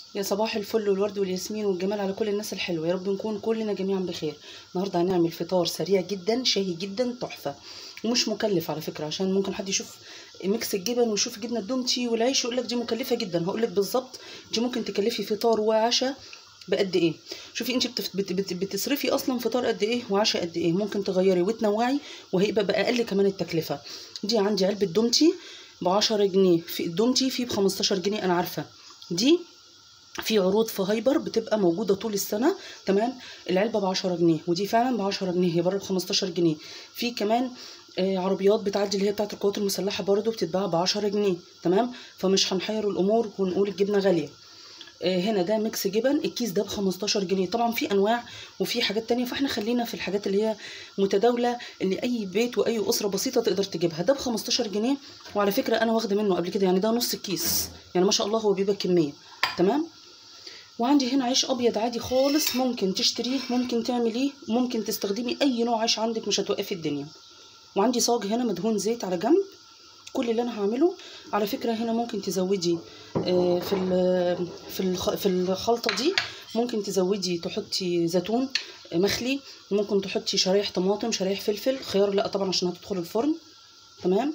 يا صباح الفل والورد والياسمين والجمال على كل الناس الحلوه يا رب نكون كلنا جميعا بخير النهارده هنعمل فطار سريع جدا شهي جدا تحفه ومش مكلف على فكره عشان ممكن حد يشوف ميكس الجبن ويشوف الجبنه الدومتي والعيش يقول لك دي مكلفه جدا هقول لك بالظبط دي ممكن تكلفي فطار وعشاء بقد ايه شوفي انت بتف... بت... بت... بتصرفي اصلا فطار قد ايه وعشاء قد ايه ممكن تغيري وتنوعي وهيبقى باقل كمان التكلفه دي عندي علبه دومتي ب 10 جنيه في الدومتي في ب 15 جنيه انا عارفه دي في عروض في هايبر بتبقى موجوده طول السنه تمام العلبه ب 10 جنيه ودي فعلا ب 10 جنيه هي بره ب 15 جنيه في كمان آه عربيات بتعدي اللي هي بتاعت القوات المسلحه برضو بتتباع ب 10 جنيه تمام فمش هنحير الامور ونقول الجبنه غاليه آه هنا ده ميكس جبن الكيس ده ب 15 جنيه طبعا في انواع وفي حاجات تانية فاحنا خلينا في الحاجات اللي هي متداوله اللي اي بيت واي اسره بسيطه تقدر تجيبها ده ب 15 جنيه وعلى فكره انا واخده منه قبل كده يعني ده نص الكيس يعني ما شاء الله هو بيبقى كميه تمام وعندي هنا عيش ابيض عادي خالص ممكن تشتريه ممكن تعمليه ممكن تستخدمي اي نوع عيش عندك مش هتوقفي الدنيا وعندي صاج هنا مدهون زيت على جنب كل اللي انا هعمله على فكره هنا ممكن تزودي في في في الخلطه دي ممكن تزودي تحطي زيتون مخلي ممكن تحطي شرايح طماطم شرايح فلفل خيار لا طبعا عشان هتدخل الفرن تمام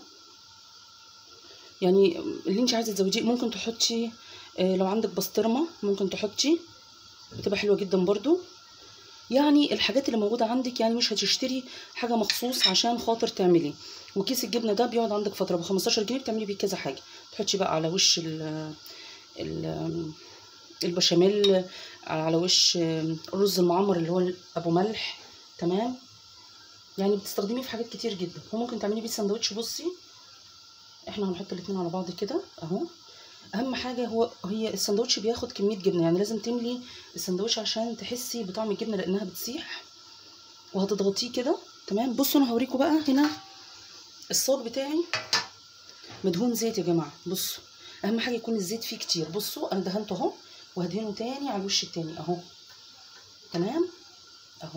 يعني اللي انت عايزه تزوديه ممكن تحطي لو عندك بسطرمه ممكن تحطي بتبقى حلوه جدا برضو يعني الحاجات اللي موجوده عندك يعني مش هتشتري حاجه مخصوص عشان خاطر تعملي وكيس الجبنه ده بيقعد عندك فتره ب 15 جنيه بتعملي بيه كذا حاجه تحطي بقى على وش ال ال البشاميل على وش الرز المعمر اللي هو ابو ملح تمام يعني بتستخدميه في حاجات كتير جدا وممكن تعملي بيه سندوتش بصي احنا هنحط الاتنين على بعض كده اهو اهم حاجه هو هي السندوتش بياخد كميه جبنه يعني لازم تملي السندوتش عشان تحسي بطعم الجبنه لانها بتسيح وهتضغطيه كده تمام بصوا انا هوريكم بقى هنا الصاج بتاعي مدهون زيت يا جماعه بصوا اهم حاجه يكون الزيت فيه كتير بصوا انا دهنته اهو وهدهنه تاني على الوش التاني اهو تمام اهو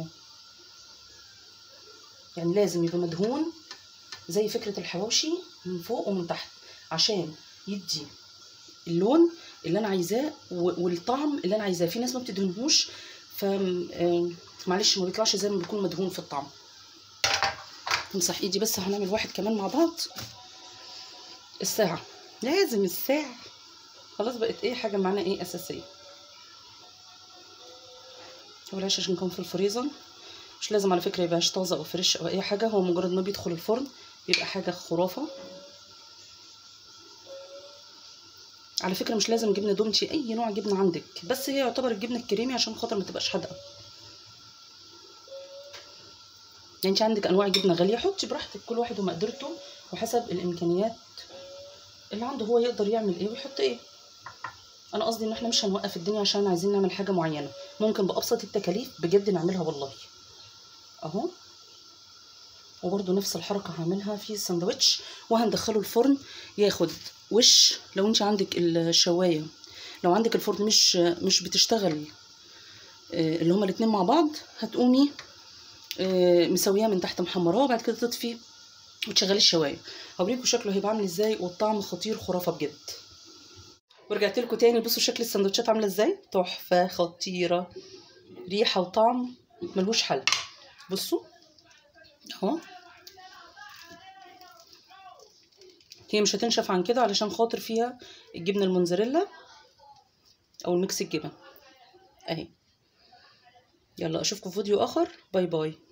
يعني لازم يبقى مدهون زي فكره الحواوشي من فوق ومن تحت عشان يدي اللون اللي انا عايزاه والطعم اللي انا عايزاه في ناس ما بتدهنهوش ف معلش ما بيطلعش زي ما بيكون مدهون في الطعم امسح ايدي بس هنعمل واحد كمان مع بعض الساعه لازم الساعه خلاص بقت ايه حاجه معانا ايه اساسيه والعيش عشان كان في الفريزر مش لازم على فكره يبقى عيش طازه او فريش او اي حاجه هو مجرد ما بيدخل الفرن بيبقى حاجه خرافه على فكره مش لازم جبنه دومتي اي نوع جبنه عندك بس هي يعتبر الجبنه الكريمي عشان خاطر ما تبقاش حادقه يعني انت عندك انواع جبنه غاليه حطي براحتك كل واحد ومقدرته وحسب الامكانيات اللي عنده هو يقدر يعمل ايه ويحط ايه انا قصدي ان احنا مش هنوقف الدنيا عشان عايزين نعمل حاجه معينه ممكن بابسط التكاليف بجد نعملها والله اهو وبرده نفس الحركه هعملها في الساندوتش وهندخله الفرن ياخد وش لو انت عندك الشوايه لو عندك الفرن مش مش بتشتغل اللي هما الاتنين مع بعض هتقومي مسوياه من تحت محمراه وبعد كده تطفي وتشغلي الشوايه هوريكم شكله هيبقى عامل ازاي والطعم خطير خرافه بجد ورجعت لكم تاني بصوا شكل السندوتشات عامله ازاي تحفه خطيره ريحه وطعم ملوش حل بصوا اهو هي مش هتنشف عن كده علشان خاطر فيها الجبنه الموزاريلا او الميكس الجبن اهي يلا اشوفكم في فيديو اخر باي باي